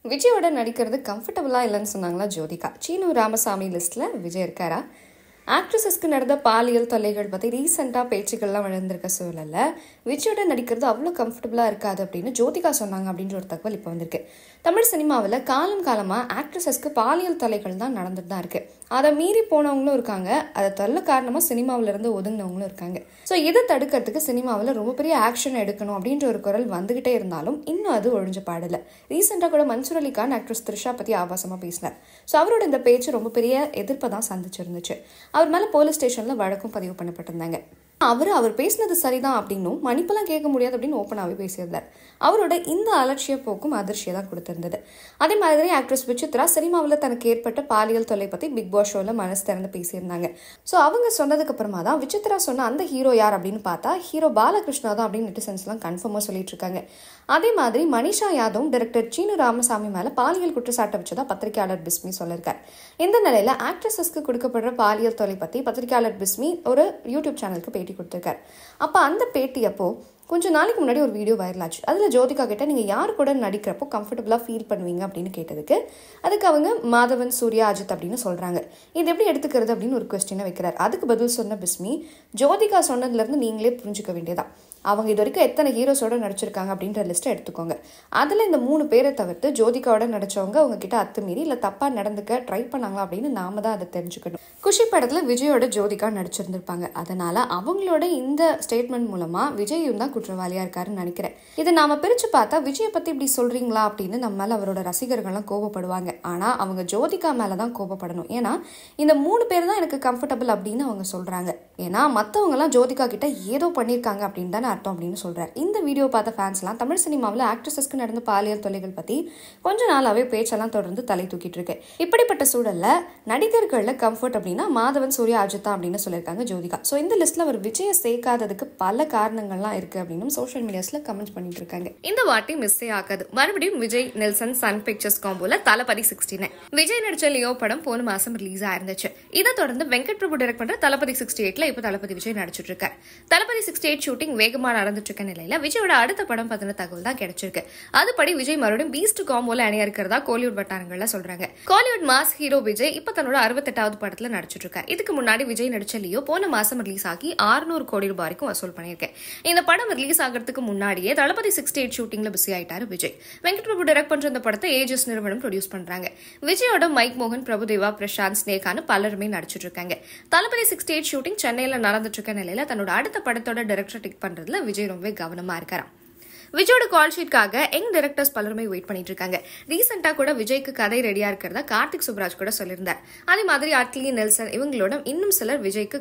விஜயோட நடிக்கிறது கம்ஃபர்டபுளாக இல்லைன்னு சொன்னாங்களா ஜோதிகா சீனு ராமசாமி லிஸ்ட்டில் விஜய் இருக்காரா ஆக்ட்ரஸஸ்க்கு நடந்த பாலியல் தொல்லைகள் பற்றி ரீசெண்டாக பேச்சுக்கள்லாம் வளர்ந்துருக்க சூழலில் விஜயோட நடிக்கிறது அவ்வளோ கம்ஃபர்டபுளாக இருக்காது அப்படின்னு ஜோதிகா சொன்னாங்க அப்படின்ற ஒரு தகவல் இப்போ வந்திருக்கு தமிழ் சினிமாவில் காலம் காலமாக ஆக்ட்ரஸஸ்க்கு பாலியல் தொல்லைகள் தான் நடந்துட்டு தான் இருக்குது அதை மீறி போனவங்களும் இருக்காங்க அதை தள்ள காரணமாக சினிமாவில் இருந்து ஒதுங்கினவங்களும் இருக்காங்க ஸோ இதை தடுக்கிறதுக்கு சினிமாவில் ரொம்ப பெரிய ஆக்ஷன் எடுக்கணும் அப்படின்ற ஒரு குரல் வந்துகிட்டே இருந்தாலும் இன்னும் அது ஒழிஞ்ச பாடல ரீசெண்டாக கூட மன்சூர் அலி கான் ஆக்ட்ரஸ் த்ரிஷா பற்றி ஆபாசமாக பேசினார் ஸோ அவரோட இந்த பேச்சு ரொம்ப பெரிய எதிர்ப்பை தான் சந்திச்சிருந்துச்சு அவர் மேலே போலீஸ் ஸ்டேஷனில் வழக்கும் பதிவு பண்ணப்பட்டிருந்தாங்க அவர் அவர் பேசினது சரிதான் அப்படின்னும் மன்னிப்பெல்லாம் கேட்க முடியாது அப்படின்னு ஓப்பனாகவே பேசியிருந்தார் அவரோட இந்த அலட்சிய போக்கும் அதிர்ச்சியை தான் கொடுத்திருந்தது அதே மாதிரி ஆக்ட்ரஸ் விசித்ரா சினிமாவில் தனக்கு ஏற்பட்ட பாலியல் தொல்லை பற்றி பிக் பாஸ் ஷோவில் மனசு திறந்து பேசியிருந்தாங்க ஸோ அவங்க சொன்னதுக்கு அப்புறமா தான் விசித்ரா சொன்ன அந்த ஹீரோ யார் அப்படின்னு பார்த்தா ஹீரோ பாலகிருஷ்ணா தான் அப்படின்னு நெட்டிசன்ஸ்லாம் கன்ஃபார்மாக சொல்லிட்டு இருக்காங்க அதே மாதிரி மனிஷா யாதவும் டைரக்டர் சீனு ராமசாமி மேலே பாலியல் குற்றச்சாட்டை வச்சதா பத்திரிகையாளர் பிஸ்மி சொல்லியிருக்கார் இந்த நிலையில் ஆக்ட்ரஸஸ்க்கு கொடுக்கப்படுற பாலியல் தொலை பற்றி பத்திரிகையாளர் பிஸ்மி ஒரு யூடியூப் சேனலுக்கு பேட்டி கொடுத்துருக்காரு அப்போ அந்த பேட்டி அப்போ கொஞ்சம் நாளைக்கு முன்னாடி ஒரு வீடியோ வைரல் ஆச்சு அதில் ஜோதிகா கிட்ட நீங்கள் யார் கூட நடிக்கிறப்போ கம்ஃபர்டபுளாக ஃபீல் பண்ணுவீங்க அப்படின்னு கேட்டதுக்கு அதுக்கு அவங்க மாதவன் சூர்யா அஜித் அப்படின்னு சொல்கிறாங்க இது எப்படி எடுத்துக்கிறது அப்படின்னு ஒரு கொஸ்டினை வைக்கிறார் அதுக்கு பதில் சொன்ன பிஸ்மி ஜோதிகா சொன்னதுலேருந்து நீங்களே புரிஞ்சுக்க வேண்டியதான் அவங்க இது வரைக்கும் எத்தனை ஹீரோஸோட நடிச்சிருக்காங்க அப்படின்ற லிஸ்ட்டை எடுத்துக்கோங்க அதில் இந்த மூணு பேரை தவிர்த்து ஜோதிகாவோட நடிச்சவங்க அவங்க கிட்ட அத்துமீறி இல்லை தப்பாக நடந்துக்க ட்ரை பண்ணாங்களா அப்படின்னு நாம தான் அதை தெரிஞ்சுக்கணும் குஷி படத்தில் விஜயோட ஜோதிகா நடிச்சிருந்திருப்பாங்க அதனால அவங்களோட இந்த ஸ்டேட்மெண்ட் மூலமாக விஜயும் தான் குற்றவாளியாக இருக்காருன்னு நினைக்கிறேன் இதை நாம பிரித்து பார்த்தா விஜயை பற்றி இப்படி சொல்கிறீங்களா அப்படின்னு நம்ம மேலே அவரோட ரசிகர்கள்லாம் கோபப்படுவாங்க ஆனால் அவங்க ஜோதிகா மேலே தான் கோபப்படணும் ஏன்னா இந்த மூணு பேர் தான் எனக்கு கம்ஃபர்டபுள் அப்படின்னு அவங்க சொல்கிறாங்க ஏன்னா மற்றவங்கலாம் ஜோதிகா கிட்ட ஏதோ பண்ணியிருக்காங்க அப்படின்னு தானே அர்த்தம் அப்படின்னு சொல்கிறார் இந்த வீடியோ பார்த்த ஃபேன்ஸ்லாம் தமிழ் சினிமாவில் ஆக்ட்ரஸஸ்க்கு நடந்த பாலியல் தொல்லைகள் பற்றி கொஞ்ச நாளாகவே பேச்செல்லாம் தொடர்ந்து தலை தூக்கிட்டு இருக்கு இப்படிப்பட்ட சூழலில் நடிகர்களில் கம்ஃபர்ட் அப்படின்னா மாதவன் சூர்யா அஜித்தா அப்படின்னு சொல்லியிருக்காங்க ஜோதிகா ஸோ இந்த லிஸ்ட்டில் அவர் விஜயை சேர்க்காததுக்கு பல காரணங்கள்லாம் இருக்குது அப்படின்னு சோஷியல் மீடியாஸில் கமெண்ட் பண்ணிட்டு இருக்காங்க இந்த வாட்டி மிஸ்ஸே ஆகாது மறுபடியும் விஜய் நெல்சன் சன் பிக்சர்ஸ் காம்போல தளபதி சிக்ஸ்டி நைன் விஜய் நடிச்ச லியோ படம் போன மாசம் ரிலீஸ் ஆயிருந்துச்சு இதை தொடர்ந்து வெங்கட் பிரபு டைரக்ட் பண்ற தளபதி சிக்ஸ்டி எயிட்ல இப்போ தளபதி விஜய் நடிச்சிட்டு இருக்காரு தளபதி சிக்ஸ்டி எயிட் ஷூட்டிங் வேகமா நடந்துட்டு இருக்க நிலையில விஜயோட அடுத்த படம் பத்தின தகவல் தான் கிடைச்சிருக்கு அதுபடி விஜய் மறுபடியும் பீஸ்ட் காம்போல அணியா இருக்கிறதா கோலிவுட் வட்டாரங்கள்ல சொல்றாங்க கோலிவுட் மாஸ் ஹீரோ விஜய் இப்ப தன்னோட அறுபத்தெட்டாவது படத்துல நடிச்சிட்டு இருக்காரு இதுக்கு முன்னாடி விஜய் நடிச்ச லியோ போன மாசம் ரிலீஸ் ஆகி ஆறுநூறு கோடி ரூபாய் வரைக்கும் வசூல் பண்ணியிருக்கேன் இந்த படம் ரிலீஸ் ஆகிறதுக்கு முன்னாடியே தளபதி சிக்ஸ்டி எயிட் ஷூட்டிங்ல பிஸி ஆயிட்டாரு விஜய் வெங்கட் பிரபு டைரக்ட் பண்ற இந்த படத்தை ஏஜஸ் நிறுவனம் ப்ரொடியூஸ் பண்றாங்க விஜயோட மைக் மோகன் பிரபுதேவா பிரசாந்த் ஸ்னேகான்னு பலருமே நடிச்சிட்டு இருக்காங்க தளபதி சிக்ஸ்டி எயிட் ஷூட்டிங் சென்னையில நடந்துட்டு இருக்க நிலையில தன்னோட அடுத்த படத்தோட டைரக்டர் டிக் பண்றதுல விஜய் ரொம்பவே கவனமா இருக்காராம் விஜயோட கால் ஷீட்காக யங் டைரக்டர்ஸ் பலருமே வெயிட் பண்ணிட்டு இருக்காங்க ரீசெண்டா கூட விஜய்க்கு கதை ரெடியா இருக்கிறதா கார்த்திக் சுப்ராஜ் கூட சொல்லியிருந்தார் அதே மாதிரி அட்லி நெல்சன் இவங்களோட இன்னும் சிலர் விஜய்க்கு